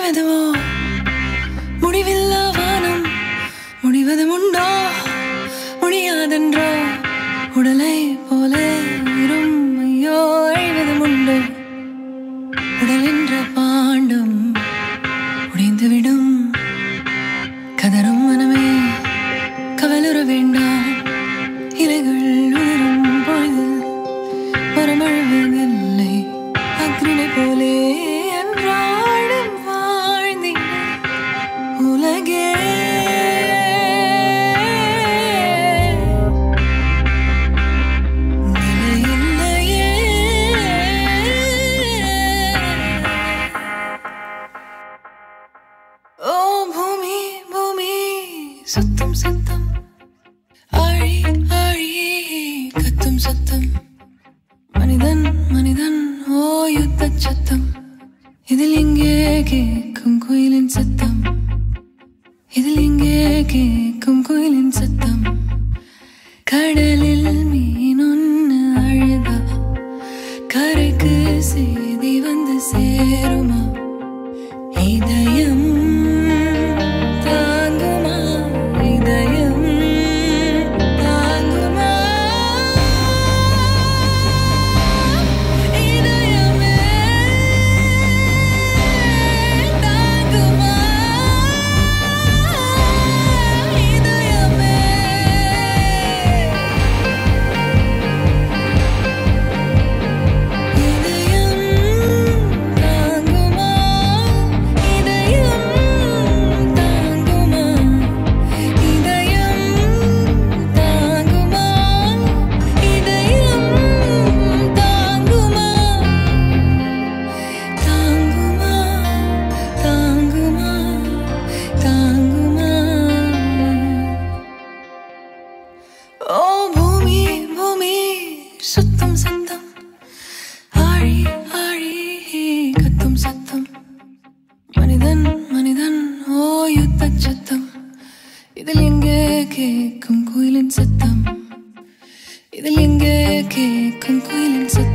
முடிவதுவோ முடிவில்லா வானம் முடிவதும் உண்டோ முடியாதென்றோ உடலை போல உயிரும் ஐயோ அழிவதும் உண்டு உடல் என்ற பாண்டம் உடைந்துவிடும் கதரும் மனமே கவலுற வேண்டாம் இலைகள் உதிரும் பொழுதில் மரமழுவதில்லை அக்னினை போலே அன்றாடம் வாழ்ந்திட உலகே நிலையில்லையே ஓ பூமி பூமி சுத்தம் சத்தம் ஆழி ஆழி கத்தும் சத்தம் மனிதன் மனிதன் ஓ யுத்த சத்தம் இதில் இங்கே கேட்கும் குயிலின் சத்தம் இதில் இங்கே கேட்கும் குயிலின் சத்தம் கடலில் மீன் ஒன்று அழுதா கரைக்கு செய்தி வந்து சேருமா இதயம் தாங்குமா இதயம் தாங்குமா இதயமே தாங்குமா இதயமே இதயம் தாங்குமா இதயம் தாங்குமா இதயம் தாங்குமா இதயம் தாங்குமா தாங்குமா தாங்குமா தாங்குமா ஓ பூமி பூமி சுத்தம் சத்தம் ஆழி ஆழி கத்தும் சத்தம் மனிதன் மனிதன் ஓ யுத்த சத்தம் இதில் எங்கே கேட்கும் குயிலின் சத்தம் இதில் எங்கே கேட்கும் குயிலின் சத்தம்